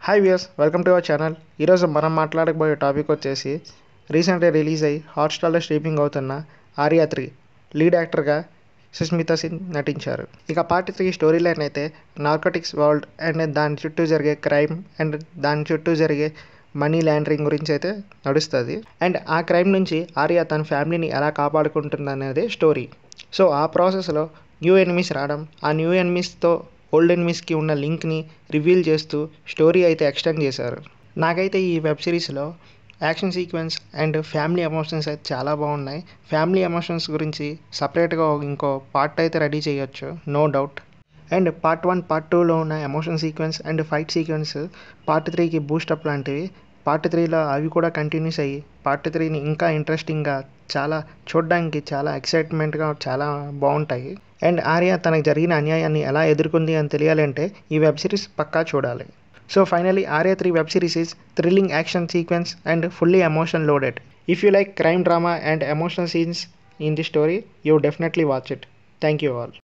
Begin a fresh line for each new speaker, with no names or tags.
hi viewers welcome to our channel ఈరోజు మనం మాట్లాడకపోయే topic వచ్చేసి రీసెంట్గా రిలీజ్ అయ్యి హాట్స్టార్లో స్ట్రీమింగ్ అవుతున్న ఆర్యా త్రీ లీడ్ యాక్టర్గా సుస్మితా సింగ్ నటించారు ఇక పార్ట్ త్రీ స్టోరీ లైన్ అయితే నార్కోటిక్స్ వరల్డ్ అండ్ దాని చుట్టూ జరిగే క్రైమ్ అండ్ దాని చుట్టూ జరిగే మనీ ల్యాండరింగ్ గురించి అయితే నడుస్తుంది అండ్ ఆ క్రైమ్ నుంచి ఆర్య తన ఫ్యామిలీని ఎలా కాపాడుకుంటుంది అనేది స్టోరీ సో ఆ ప్రాసెస్లో న్యూ ఎనిమీస్ రావడం ఆ న్యూ ఎనిమీస్తో ఓల్డ్ ఎనిమీస్కి ఉన్న లింక్ని రివీల్ చేస్తూ స్టోరీ అయితే ఎక్స్టెండ్ చేశారు నాకైతే ఈ వెబ్ సిరీస్లో action sequence and family emotions అయితే చాలా బాగున్నాయి ఫ్యామిలీ ఎమోషన్స్ గురించి సపరేట్గా ఇంకో పార్ట్ అయితే రెడీ చేయొచ్చు no doubt and part one part టూలో ఉన్న emotion sequence and fight sequence part త్రీకి బూస్టప్ లాంటివి పార్ట్ త్రీలో అవి కూడా కంటిన్యూస్ అయ్యి పార్ట్ త్రీని ఇంకా ఇంట్రెస్టింగ్గా చాలా చూడడానికి చాలా ఎక్సైట్మెంట్గా చాలా బాగుంటాయి అండ్ ఆర్య తనకు జరిగిన అన్యాయాన్ని ఎలా ఎదుర్కొంది అని తెలియాలంటే ఈ వెబ్ సిరీస్ పక్కా చూడాలి so finally Arya three web series is thrilling action sequence and fully emotion loaded if you like crime drama and emotional scenes in the story you definitely watch it thank you all